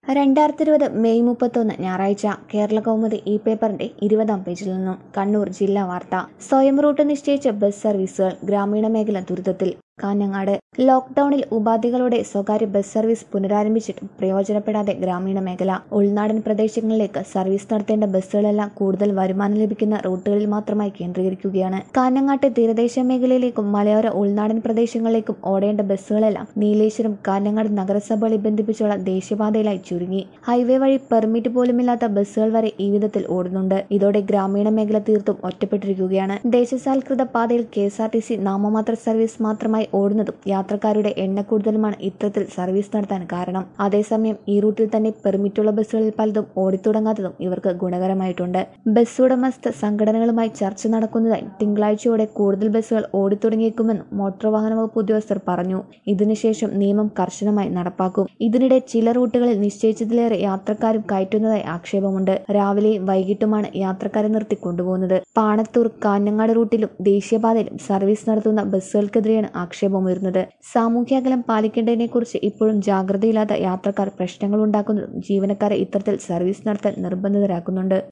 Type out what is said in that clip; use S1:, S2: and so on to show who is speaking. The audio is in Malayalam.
S1: രണ്ടായിരത്തി ഇരുപത് മെയ് മുപ്പത്തൊന്ന് ഞായറാഴ്ച കേരള കൗമുദി ഇ പേപ്പറിന്റെ ഇരുപതാം പേജിൽ നിന്നും കണ്ണൂർ ജില്ലാ വാർത്ത സ്വയം റൂട്ട് നിശ്ചയിച്ച ബസ് സർവീസുകൾ ഗ്രാമീണ മേഖല ദുരിതത്തിൽ കാഞ്ഞങ്ങാട് ലോക്ഡൌണിൽ ഉപാധികളോടെ സ്വകാര്യ ബസ് സർവീസ് പുനരാരംഭിച്ചിട്ടും പ്രയോജനപ്പെടാതെ ഗ്രാമീണ മേഖല ഉൾനാടൻ പ്രദേശങ്ങളിലേക്ക് സർവീസ് നടത്തേണ്ട ബസ്സുകളെല്ലാം കൂടുതൽ വരുമാനം ലഭിക്കുന്ന റൂട്ടുകളിൽ മാത്രമായി കേന്ദ്രീകരിക്കുകയാണ് കാഞ്ഞങ്ങാട്ടെ തീരദേശ മേഖലയിലേക്കും മലയോര ഉൾനാടൻ പ്രദേശങ്ങളിലേക്കും ഓടേണ്ട ബസ്സുകളെല്ലാം നീലേശ്വരം കാഞ്ഞങ്ങാട് നഗരസഭകളെ ബന്ധിപ്പിച്ചുള്ള ദേശീയപാതയിലായി ചുരുങ്ങി ഹൈവേ വഴി പെർമിറ്റ് പോലുമില്ലാത്ത ബസ്സുകൾ വരെ ഈ വിധത്തിൽ ഓടുന്നുണ്ട് ഇതോടെ ഗ്രാമീണ മേഖല തീർത്തും ഒറ്റപ്പെട്ടിരിക്കുകയാണ് ദേശസാൽകൃത പാതയിൽ K S R T C നാമമാത്ര സർവീസ് മാത്രമായി ഓടുന്നതും യാത്രക്കാരുടെ എണ്ണക്കൂടുതലുമാണ് ഇത്തരത്തിൽ സർവീസ് നടത്താൻ കാരണം അതേസമയം ഈ റൂട്ടിൽ തന്നെ പെർമിറ്റുള്ള ബസ്സുകളിൽ പലതും ഓടിത്തുടങ്ങാത്തതും ഇവർക്ക് ഗുണകരമായിട്ടുണ്ട് ബസ് ഉടമസ്ഥ സംഘടനകളുമായി ചർച്ച നടക്കുന്നതായി തിങ്കളാഴ്ചയോടെ കൂടുതൽ ബസ്സുകൾ ഓടിത്തുടങ്ങിയേക്കുമെന്നും മോട്ടോർ വാഹന വകുപ്പ് ഉദ്യോഗസ്ഥർ പറഞ്ഞു ഇതിനുശേഷം നിയമം കർശനമായി നടപ്പാക്കും ഇതിനിടെ ചില റൂട്ടുകളിൽ നിശ്ചയിച്ചതിലേറെ യാത്രക്കാരും കയറ്റുന്നതായി ആക്ഷേപമുണ്ട് രാവിലെയും വൈകിട്ടുമാണ് യാത്രക്കാരെ നിർത്തി കൊണ്ടുപോകുന്നത് പാണത്തൂർ കാഞ്ഞങ്ങാട് റൂട്ടിലും ദേശീയപാതയിലും സർവീസ് നടത്തുന്ന ബസ്സുകൾക്കെതിരെയാണ് ആക്ഷേപമുയർന്നത് സാമൂഹ്യ പാലിക്കേണ്ടതിനെക്കുറിച്ച് ഇപ്പോഴും ജാഗ്രതയില്ലാത്ത യാത്രക്കാർ പ്രശ്നങ്ങൾ ഉണ്ടാക്കുന്നതും ജീവനക്കാരെ ഇത്തരത്തിൽ സർവീസ് നടത്താൻ നിർബന്ധിതരാക്കുന്നുണ്ട്